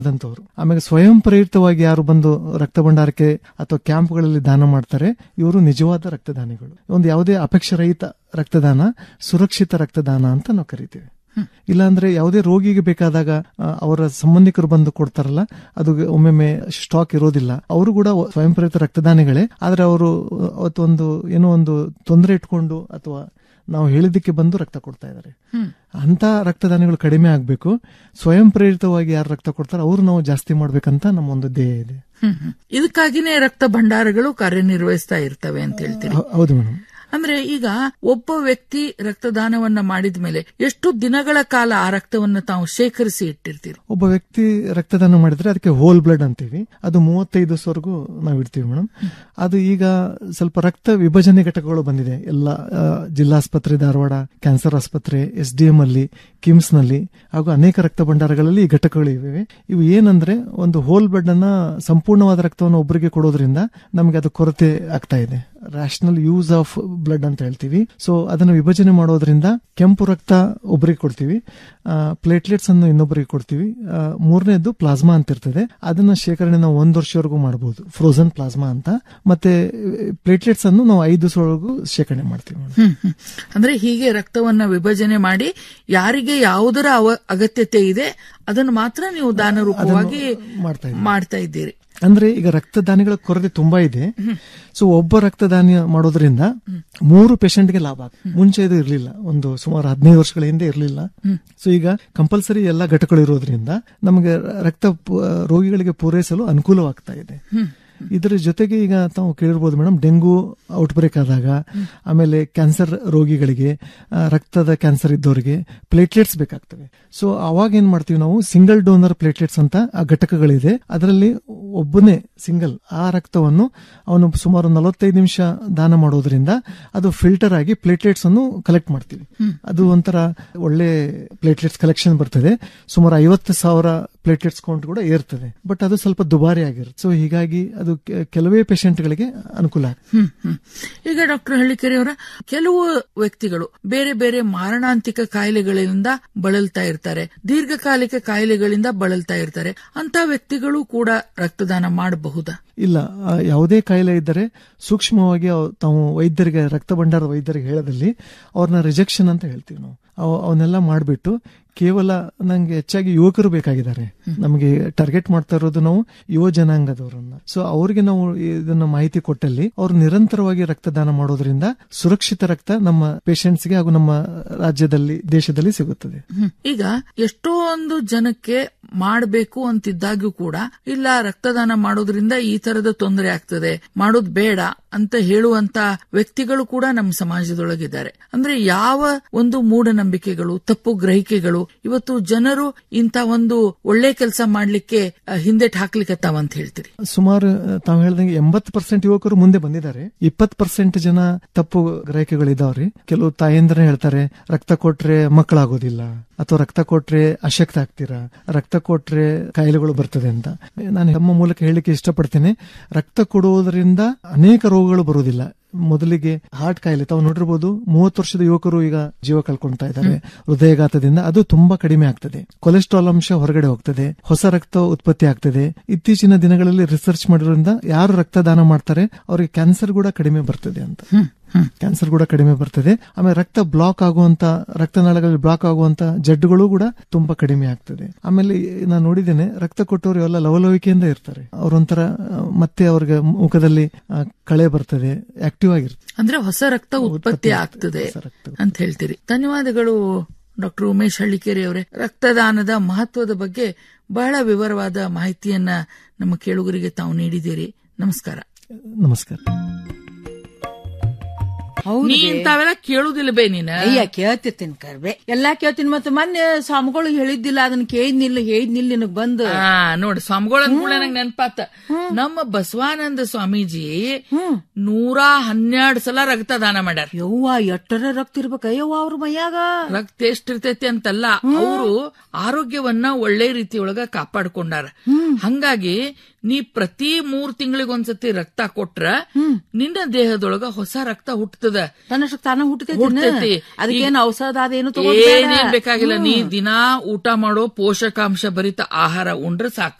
ದಂತವರು ಆಮೇಲೆ ಸ್ವಯಂ ಪ್ರೇರಿತವಾಗಿ ಯಾರು ಬಂದು ರಕ್ತ ಭಂಡಾರಕ್ಕೆ ಅಥವಾ ಕ್ಯಾಂಪ್ಗಳಲ್ಲಿ ದಾನ ಮಾಡ್ತಾರೆ ಇವರು ನಿಜವಾದ ರಕ್ತದಾನಿಗಳು ಒಂದು ಯಾವುದೇ ಅಪೇಕ್ಷರಹಿತ ರಕ್ತದಾನ ಸುರಕ್ಷಿತ ರಕ್ತದಾನ ಅಂತ ನಾವು ಕರಿತೀವಿ ಇಲ್ಲಾಂದ್ರೆ ಯಾವುದೇ ರೋಗಿಗೆ ಬೇಕಾದಾಗ ಆ, ಅವರ ಸಂಬಂಧಿಕರು ಬಂದು ಕೊಡ್ತಾರಲ್ಲ ಅದು ಒಮ್ಮೊಮ್ಮೆ ಸ್ಟಾಕ್ ಇರೋದಿಲ್ಲ ಅವರು ಕೂಡ ಸ್ವಯಂ ಪ್ರೇರಿತ ರಕ್ತದಾನಿಗಳೇ ಆದ್ರೆ ಅವರು ಅವತ್ತೊಂದು ಏನೋ ಒಂದು ತೊಂದರೆ ಇಟ್ಕೊಂಡು ಅಥವಾ ನಾವು ಹೇಳಿದ್ದಕ್ಕೆ ಬಂದು ರಕ್ತ ಕೊಡ್ತಾ ಇದ್ದಾರೆ ಅಂತ ರಕ್ತದಾನಿಗಳು ಕಡಿಮೆ ಆಗಬೇಕು ಸ್ವಯಂ ಪ್ರೇರಿತವಾಗಿ ಯಾರು ರಕ್ತ ಕೊಡ್ತಾರೆ ಅವರು ನಾವು ಜಾಸ್ತಿ ಮಾಡ್ಬೇಕಂತ ನಮ್ಮ ಒಂದು ಧ್ಯೇಯ ಇದೆ ಹ್ಮ್ ಹ್ಮ್. ಇದಕ್ಕಾಗಿನೇ ರಕ್ತ ಭಂಡಾರಗಳು ಕಾರ್ಯನಿರ್ವಹಿಸ್ತಾ ಇರ್ತವೆ ಅಂತ ಹೇಳ್ತೀರಿ ಹೌ- ಹೌದು ಮೇಡಮ್ ಅಂದ್ರೆ ಈಗ ಒಬ್ಬ ವ್ಯಕ್ತಿ ರಕ್ತದಾನವನ್ನ ಮಾಡಿದ ಮೇಲೆ ಎಷ್ಟು ದಿನಗಳ ಕಾಲ ಆ ರಕ್ತವನ್ನ ತಾವು ಶೇಖರಿಸಿ ಇಟ್ಟಿರ್ತೀರಿ ಒಬ್ಬ ವ್ಯಕ್ತಿ ರಕ್ತದಾನ ಮಾಡಿದ್ರೆ ಅದಕ್ಕೆ ಹೋಲ್ ಬ್ಲಡ್ ಅಂತೀವಿ ಅದು ಮೂವತ್ತೈದು ದಿವಸವರೆಗೂ ನಾವು ಇಡ್ತೀವಿ ಮೇಡಮ್ ಅದು ಈಗ ಸ್ವಲ್ಪ ರಕ್ತ ವಿಭಜನೆ ಘಟಕಗಳು ಬಂದಿದೆ ಎಲ್ಲ ಆ, ಜಿಲ್ಲಾಸ್ಪತ್ರೆ ಧಾರವಾಡ ಕ್ಯಾನ್ಸರ್ ಆಸ್ಪತ್ರೆ ಎಸ್ ಡಿ ಎಂ ಅಲ್ಲಿ ಕಿಮ್ಸ್ ನಲ್ಲಿ ಹಾಗೂ ಅನೇಕ ರಕ್ತ ಭಂಡಾರಗಳಲ್ಲಿ ಈ ಘಟಕಗಳು ಇವೆ ಇವು ಏನಂದ್ರೆ ಒಂದು ಹೋಲ್ ಬ್ಲಡ್ ಅನ್ನ ಸಂಪೂರ್ಣವಾದ ರಕ್ತವನ್ನು ಒಬ್ಬರಿಗೆ ಕೊಡೋದ್ರಿಂದ ನಮಗೆ ಅದು ಕೊರತೆ ಆಗ್ತಾ ಇದೆ ರ್ಯಾಷನಲ್ ಯೂಸ್ ಆಫ್ ಬ್ಲಡ್ ಅಂತ ಹೇಳ್ತೀವಿ ಸೊ ಅದನ್ನು ವಿಭಜನೆ ಮಾಡೋದ್ರಿಂದ ಕೆಂಪು ರಕ್ತ ಒಬ್ಬರಿಗೆ ಕೊಡ್ತೀವಿ ಪ್ಲೇಟ್ಲೆಟ್ಸ್ ಅನ್ನು ಇನ್ನೊಬ್ಬರಿಗೆ ಕೊಡ್ತೀವಿ ಆ, ಮೂರನೇದು ಪ್ಲಾಸ್ಮಾ ಅಂತ ಇರ್ತದೆ ಅದನ್ನ ಶೇಖರಣೆ ನಾವು ಒಂದ್ ವರ್ಷವರೆಗೂ ಮಾಡಬಹುದು ಫ್ರೋಸನ್ ಪ್ಲಾಸ್ಮಾ ಅಂತ ಮತ್ತೆ ಪ್ಲೇಟ್ಲೆಟ್ಸ್ ಅನ್ನು ನಾವು ಐದು ದಿವಸವರೆಗೂ ಶೇಖರಣೆ ಮಾಡ್ತೀವಿ madam. ಹ್ಮ್ ಹ್ಮ್. ಅಂದ್ರೆ ಹೀಗೆ ರಕ್ತವನ್ನ ವಿಭಜನೆ ಮಾಡಿ ಯಾರಿಗೆ ಯಾವುದರ ಅವ- ಅಗತ್ಯತೆ ಇದೆ ಅದನ್ನು ಮಾತ್ರ ನೀವು ದಾನ ರೂಪವಾಗಿ ಮಾಡ್ತಾ ಇದ್ದೀವಿ. ಮಾಡ್ತಾ ಇದ್ದೀರಿ ಅಂದ್ರೆ ಈಗ ರಕ್ತದಾನಿಗಳ ಕೊರತೆ ತುಂಬಾ ಇದೆ ಸೊ ಒಬ್ಬ ರಕ್ತದಾನಿ ಮಾಡೋದ್ರಿಂದ ಮೂರು ಪೇಷಂಟ್ಗೆ ಲಾಭ ಆಗ್ತದೆ ಮುಂಚೆ ಇದು ಇರಲಿಲ್ಲ ಒಂದು ಸುಮಾರು ಹದಿನೈದು ವರ್ಷಗಳ ಹಿಂದೆ ಇರಲಿಲ್ಲ ಸೊ ಈಗ ಕಂಪಲ್ಸರಿ ಎಲ್ಲ ಘಟಕಗಳು ಇರೋದ್ರಿಂದ ನಮಗೆ ರಕ್ತ ಪು- ರೋಗಿಗಳಿಗೆ ಪೂರೈಸಲು ಅನುಕೂಲವಾಗ್ತಾ ಇದೆ ಇದರ ಜೊತೆಗೆ ಈಗ ತಾವು ಕೇಳಿರ್ಬೋದು ಮೇಡಮ್ ಡೆಂಗು ಔಟ್ಬ್ರೇಕ್ ಆದಾಗ ಆಮೇಲೆ ಕ್ಯಾನ್ಸರ್ ರೋಗಿಗಳಿಗೆ ಆ, ರಕ್ತದ ಕ್ಯಾನ್ಸರ್ ಇದ್ದವರಿಗೆ ಪ್ಲೇಟ್ಲೆಟ್ಸ್ ಬೇಕಾಗ್ತವೆ ಸೊ ಅವಾಗ ಏನ್ ಮಾಡ್ತೀವಿ ನಾವು ಸಿಂಗಲ್ ಡೋನರ್ ಪ್ಲೇಟ್ಲೆಟ್ಸ್ ಅಂತ ಆ ಘಟಕಗಳಿದೆ ಅದರಲ್ಲಿ ಒಬ್ಬನೇ ಸಿಂಗಲ್ ಆ ರಕ್ತವನ್ನು ಅವನು ಸುಮಾರು ನಲವತ್ತೈದು ನಿಮಿಷ ದಾನ ಮಾಡೋದ್ರಿಂದ ಅದು ಫಿಲ್ಟರ್ ಆಗಿ ಪ್ಲೇಟ್ಲೆಟ್ಸ್ ಅನ್ನು ಕಲೆಕ್ಟ್ ಮಾಡ್ತೀವಿ ಅದು ಒಂಥರ ಒಳ್ಳೆ ಪ್ಲೇಟ್ಲೆಟ್ಸ್ ಕಲೆಕ್ಷನ್ ಬರ್ತದೆ ಸುಮಾರು ಐವತ್ತು ಸಾವಿರ ಪ್ಲೇಟ್ಲೆಟ್ಸ್ ಕೌಂಟ್ ಕೂಡ ಏರ್ತದೆ ಬಟ್ ಅದು ಸ್ವಲ್ಪ ದುಬಾರಿ ಆಗಿರುತ್ತೆ ಸೊ ಹೀಗಾಗಿ ಅದು ಕೆ- ಕೆಲವೇ ಪೇಷಂಟ್ಗಳಿಗೆ ಅನುಕೂಲ ಆಗ್ತದೆ ಹ್ಮ್ ಹ್ಮ್. ಈಗ ಡಾಕ್ಟರ್ ಹಳ್ಳಿಕೆರೆಯವರ ಕೆಲವು ವ್ಯಕ್ತಿಗಳು ಬೇರೆ ಬೇರೆ ಮಾರಣಾಂತಿಕ ಕಾಯಿಲೆಗಳಿಂದ ಬಳಲ್ತಾ ಇರ್ತಾರೆ ದೀರ್ಘಕಾಲಿಕ ಕಾಯಿಲೆಗಳಿಂದ ಬಳಲ್ತಾ ಇರ್ತಾರೆ ಅಂತ ವ್ಯಕ್ತಿಗಳು ಕೂಡ ರಕ್ತದಾನ ಮಾಡಬಹುದಾ ಇಲ್ಲ ಆ, ಯಾವುದೇ ಕಾಯಿಲೆ ಇದ್ದರೆ ಸೂಕ್ಷ್ಮವಾಗಿ ಅವ್- ತಾವು ವೈದ್ಯರಿಗೆ ರಕ್ತ ಭಂಡಾರ ವೈದ್ಯರಿಗೆ ಹೇಳದಲ್ಲಿ ಅವ್ರನ್ನ ರಿಜೆಕ್ಷನ್ ಅಂತ ಹೇಳ್ತೀವಿ ನಾವು ಅವ್- ಅವನ್ನೆಲ್ಲ ಮಾಡಿಬಿಟ್ಟು ಕೇವಲ ನಂಗೆ ಹೆಚ್ಚಾಗಿ ಯುವಕರು ಬೇಕಾಗಿದ್ದಾರೆ ನಮಗೆ ಟಾರ್ಗೆಟ್ ಮಾಡ್ತಾ ಇರೋದು ನಾವು ಯುವ ಜನಾಂಗದವರನ್ನ ಸೊ ಅವರಿಗೆ ನಾವು ಇದನ್ನ ಮಾಹಿತಿ ಕೊಟ್ಟಲ್ಲಿ ಅವರು ನಿರಂತರವಾಗಿ ರಕ್ತದಾನ ಮಾಡೋದ್ರಿಂದ ಸುರಕ್ಷಿತ ರಕ್ತ ನಮ್ಮ ಪೇಷಂಟ್ಸ್ಗೆ ಹಾಗೂ ನಮ್ಮ ರಾಜ್ಯದಲ್ಲಿ ದೇಶದಲ್ಲಿ ಸಿಗುತ್ತದೆ ಹ್ಮ್. ಈಗ ಎಷ್ಟೊಂದು ಜನಕ್ಕೆ ಮಾಡಬೇಕು ಅಂತಿದ್ದಾಗ್ಯೂ ಕೂಡ ಇಲ್ಲ ರಕ್ತದಾನ ಮಾಡೋದ್ರಿಂದ ಈ ತರದ ತೊಂದರೆ ಆಗ್ತದೆ ಮಾಡೋದ್ ಬೇಡ ಅಂತ ಹೇಳುವಂತ ವ್ಯಕ್ತಿಗಳು ಕೂಡ ನಮ್ಮ ಸಮಾಜದೊಳಗಿದ್ದಾರೆ ಅಂದ್ರೆ ಯಾವ ಒಂದು ಮೂಢನಂಬಿಕೆಗಳು ತಪ್ಪು ಗ್ರಹಿಕೆಗಳು ಇವತ್ತು ಜನರು ಇಂತ ಒಂದು ಒಳ್ಳೆ ಕೆಲಸ ಮಾಡ್ಲಿಕ್ಕೆ ಆ, ಹಿಂದೆಟ್ ಹಾಕ್ಲಿಕ್ಕತ್ತಾವ ಅಂತ ಹೇಳ್ತೀರಿ ಸುಮಾರು ಆ, ತಾವು ಹೇಳ್ದಂಗೆ ಎಂಬತ್ತು ಪರ್ಸೆಂಟ್ ಯುವಕರು ಮುಂದೆ ಬಂದಿದ್ದಾರೆ ಇಪ್ಪತ್ತು ಪರ್ಸೆಂಟ್ ಜನ ತಪ್ಪು ಗ್ರಹಿಕೆಗಳಿದಾವ್ರಿ ಕೆಲವು ತಾಯಂದ್ರ ಹೇಳ್ತಾರೆ ರಕ್ತ ಕೊಟ್ರೆ ಮಕ್ಕಳಾಗೋದಿಲ್ಲ ಅಥವಾ ರಕ್ತ ಕೊಟ್ರೆ ಅಶಕ್ತ ಆಗ್ತೀರಾ ರಕ್ತ ಕೊಟ್ರೆ ಕಾಯಿಲೆಗಳು ಬರ್ತದೆ ಅಂತ ನಾನು ನಮ್ಮ ಮೂಲಕ ಹೇಳಿಕ್ಕೆ ಇಷ್ಟಪಡ್ತೇನೆ ರಕ್ತ ಕೊಡುವುದರಿಂದ ಅನೇಕ ರೋಗಗಳು ಬರುವುದಿಲ್ಲ ಮೊದಲಿಗೆ ಹಾರ್ಟ್ ಕಾಯಿಲೆ ತಾವು ನೋಡಿರ್ಬೋದು ಮೂವತ್ತು ವರ್ಷದ ಯುವಕರು ಈಗ ಜೀವ ಕಳ್ಕೊಳ್ತಾ ಇದ್ದಾರೆ ಹೃದಯಘಾತದಿಂದ ಅದು ತುಂಬಾ ಕಡಿಮೆ ಆಗ್ತದೆ ಕೊಲೆಸ್ಟ್ರಾಲ್ ಅಂಶ ಹೊರಗಡೆ ಹೋಗ್ತದೆ ಹೊಸ ರಕ್ತ ಉತ್ಪತ್ತಿ ಆಗ್ತದೆ ಇತ್ತೀಚಿನ ದಿನಗಳಲ್ಲಿ ರಿಸರ್ಚ್ ಮಾಡಿರೋದ್ರಿಂದ ಯಾರು ರಕ್ತದಾನ ಮಾಡ್ತಾರೆ ಅವರಿಗೆ ಕ್ಯಾನ್ಸರ್ ಕೂಡ ಕಡಿಮೆ ಬರ್ತದೆ ಅಂತ ಕ್ಯಾನ್ಸರ್ ಕೂಡ ಕಡಿಮೆ ಬರ್ತದೆ ಆಮೇಲೆ ರಕ್ತ ಬ್ಲಾಕ್ ಆಗುವಂತ ರಕ್ತನಾಳಗಳಲ್ಲಿ ಬ್ಲಾಕ್ ಆಗುವಂತ ಜಡ್ಡುಗಳು ಕೂಡ ತುಂಬಾ ಕಡಿಮೆ ಆಗ್ತದೆ ಆಮೇಲೆ ನಾನು ನೋಡಿದ್ದೇನೆ ರಕ್ತ ಕೊಟ್ಟವರು ಎಲ್ಲ ಲವಲವಿಕೆಯಿಂದ ಇರ್ತಾರೆ ಅವರೊಂಥರ ಆ, ಮತ್ತೆ ಅವ್ರಿಗೆ ಮುಖದಲ್ಲಿ ಆ, ಕಳೆ ಬರ್ತದೆ ಆಕ್ಟಿವ್ ಆಗಿರ್ತಾರೆ ಅಂದ್ರೆ ಹೊಸ ರಕ್ತ ಉತ್ಪತ್ತಿ ಆಗ್ತದೆ ಹೊಸ ರಕ್ತ ಅಂತ ಹೇಳ್ತೀರಿ ಧನ್ಯವಾದಗಳು ಡಾಕ್ಟರ್ ಉಮೇಶ್ ಹಳ್ಳಿಕೇರಿ ಅವರೇ ರಕ್ತದಾನದ ಮಹತ್ವದ ಬಗ್ಗೆ ಬಹಳ ವಿವರವಾದ ಮಾಹಿತಿಯನ್ನ ನಮ್ಮ ಕೇಳುಗರಿಗೆ ತಾವು ನೀಡಿದ್ದೀರಿ ನಮಸ್ಕಾರ ನಮಸ್ಕಾರ ನೀ ಇಂತಾವೆಲ್ಲ ಕೇಳುದಿಲ್ಲ ಬೇ ನೀನ ಅಯ್ಯ ಕೇಳ್ತಿರ್ತೀನಿ ಕರ್ಬೆ ಎಲ್ಲಾ ಕೇಳ್ತೀನಿ ಮತ್ತೆ ಮೊನ್ನೆ ಸ್ವಾಮಿಗಳು ಹೇಳಿದ್ದಿಲ್ಲ ಅದನ್ನ ಕೇಳಿದ್ನಿಲ್ಲ ಹೇಳಿದ್ನಿಲ್ಲ ನಿನಗ್ ಬಂದು ಆ ನೋಡಿ ಸ್ವಾಮಿಗಳ ಕೂಡ ನಂಗೆ ನೆನಪಾತ ನಮ್ಮ ಬಸವಾನಂದ ಸ್ವಾಮೀಜಿ ನೂರಾ ಹನ್ನೆರಡು ಸಲ ರಕ್ತದಾನ ಮಾಡ್ಯಾರ ಯವ್ವ ಎಟ್ಟರ ರಕ್ತ ಇರ್ಬೇಕ ಯವ್ವ ಅವ್ರ ಮೈಯಾಗ ರಕ್ತ ಎಷ್ಟಿರ್ತೈತಿ ಅಂತಲ್ಲ ಅವರು ಆರೋಗ್ಯವನ್ನ ಒಳ್ಳೆ ರೀತಿಯೊಳಗ ಕಾಪಾಡ್ಕೊಂಡಾರ ಹಂಗಾಗಿ ನೀ ಪ್ರತಿ ಮೂರ್ ತಿಂಗಳಿಗೊಂದ್ಸತಿ ರಕ್ತ ಕೊಟ್ರ ನಿನ್ನ ದೇಹದೊಳಗ ಹೊಸ ರಕ್ತ ಹುಟ್ಟತದ ಹುಟ್ಟುತ್ತದ ತನ್ನಷ್ಟಕ್ಕೆ ತಾನ ಹುಟ್ಟತೈತಿ ಹುಟ್ತೈತಿ. ಅದಕ್ಕೇನು ಔಷಧ ಅದೇನು ಏನೇನ್ ಬೇಕಾಗಿಲ್ಲ ನೀ ದಿನಾ ಊಟ ಮಾಡೋ ಪೋಷಕಾಂಶ ಭರಿತ ಆಹಾರ ಉಂಡ್ರೆ ಸಾಕು